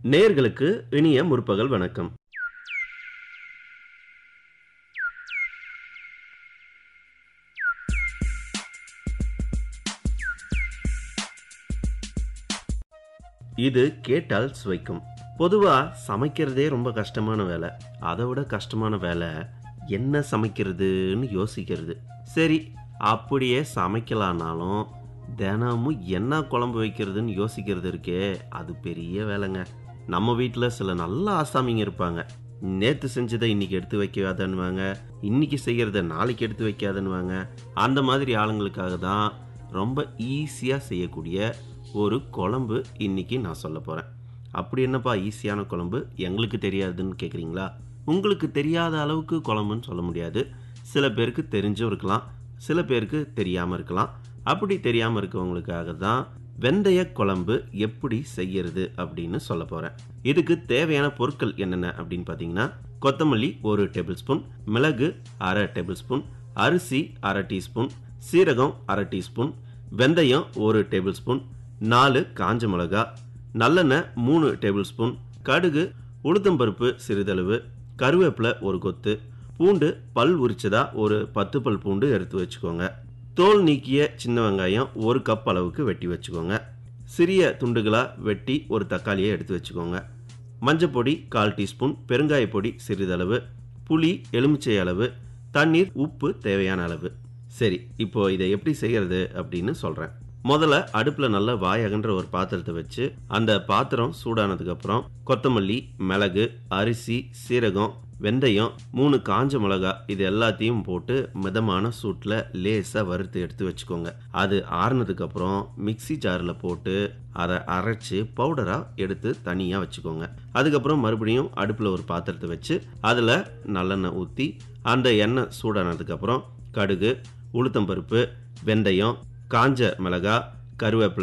நேர்களுக்கு இனிய முற்பகல் வணக்கம் இது கேட்டால் சுவைக்கும் பொதுவா சமைக்கிறதே ரொம்ப கஷ்டமான வேலை அதை விட கஷ்டமான வேலை என்ன சமைக்கிறதுன்னு யோசிக்கிறது சரி அப்படியே சமைக்கலானாலும் தினமும் என்ன குழம்பு வைக்கிறதுன்னு யோசிக்கிறது இருக்கே அது பெரிய வேலைங்க நம்ம வீட்டில் சில நல்ல ஆசாமிங்க இருப்பாங்க நேற்று செஞ்சதை இன்னைக்கு எடுத்து வைக்காதன்னுவாங்க இன்னைக்கு செய்கிறத நாளைக்கு எடுத்து வைக்காதன்னுவாங்க அந்த மாதிரி ஆளுங்களுக்காக தான் ரொம்ப ஈஸியாக செய்யக்கூடிய ஒரு குழம்பு இன்னைக்கு நான் சொல்ல போகிறேன் அப்படி என்னப்பா ஈஸியான குழம்பு எங்களுக்கு தெரியாதுன்னு கேட்குறீங்களா உங்களுக்கு தெரியாத அளவுக்கு குழம்புன்னு சொல்ல முடியாது சில பேருக்கு தெரிஞ்சும் இருக்கலாம் சில பேருக்கு தெரியாமல் இருக்கலாம் அப்படி தெரியாமல் இருக்கவங்களுக்காக தான் வெந்தய குழம்பு எப்படி செய்யறது அப்படின்னு சொல்ல போகிறேன் இதுக்கு தேவையான பொருட்கள் என்னென்ன அப்படின்னு பார்த்தீங்கன்னா கொத்தமல்லி ஒரு டேபிள் ஸ்பூன் மிளகு அரை டேபிள் ஸ்பூன் அரிசி அரை டீஸ்பூன் சீரகம் அரை டீஸ்பூன் வெந்தயம் ஒரு டேபிள் ஸ்பூன் நாலு காஞ்ச மிளகா நல்லெண்ணெய் மூணு டேபிள் ஸ்பூன் கடுகு உளுத்தம்பருப்பு சிறிதளவு கருவேப்பிலை ஒரு கொத்து பூண்டு பல் உரிச்சதா ஒரு பத்து பல் பூண்டு எடுத்து வச்சுக்கோங்க தோல் நீக்கிய சின்ன வெங்காயம் ஒரு கப் அளவுக்கு வெட்டி வச்சுக்கோங்க சிறிய துண்டுகளாக வெட்டி ஒரு தக்காளியை எடுத்து வச்சுக்கோங்க மஞ்சப்பொடி கால் டீஸ்பூன் பெருங்காய பொடி சிறிதளவு புளி எலுமிச்சை அளவு தண்ணீர் உப்பு தேவையான அளவு சரி இப்போ இதை எப்படி செய்யறது அப்படின்னு சொல்கிறேன் முதல்ல அடுப்பில் நல்ல வாயகன்ற ஒரு பாத்திரத்தை வச்சு அந்த பாத்திரம் சூடானதுக்கு அப்புறம் கொத்தமல்லி மிளகு அரிசி சீரகம் வெந்தயம் மூணு காஞ்ச மிளகா இது எல்லாத்தையும் போட்டு மிதமான சூட்டில் லேசாக வறுத்து எடுத்து வச்சுக்கோங்க அது ஆறுனதுக்கு அப்புறம் மிக்ஸி ஜாரில் போட்டு அதை அரைச்சு பவுடராக எடுத்து தனியாக வச்சுக்கோங்க அதுக்கப்புறம் மறுபடியும் அடுப்பில் ஒரு பாத்திரத்தை வச்சு அதில் நல்லெண்ணெய் ஊற்றி அந்த எண்ணெய் சூடானதுக்கு அப்புறம் கடுகு உளுத்தம்பருப்பு வெந்தயம் காஞ்ச மிளகா கருவேப்பிலை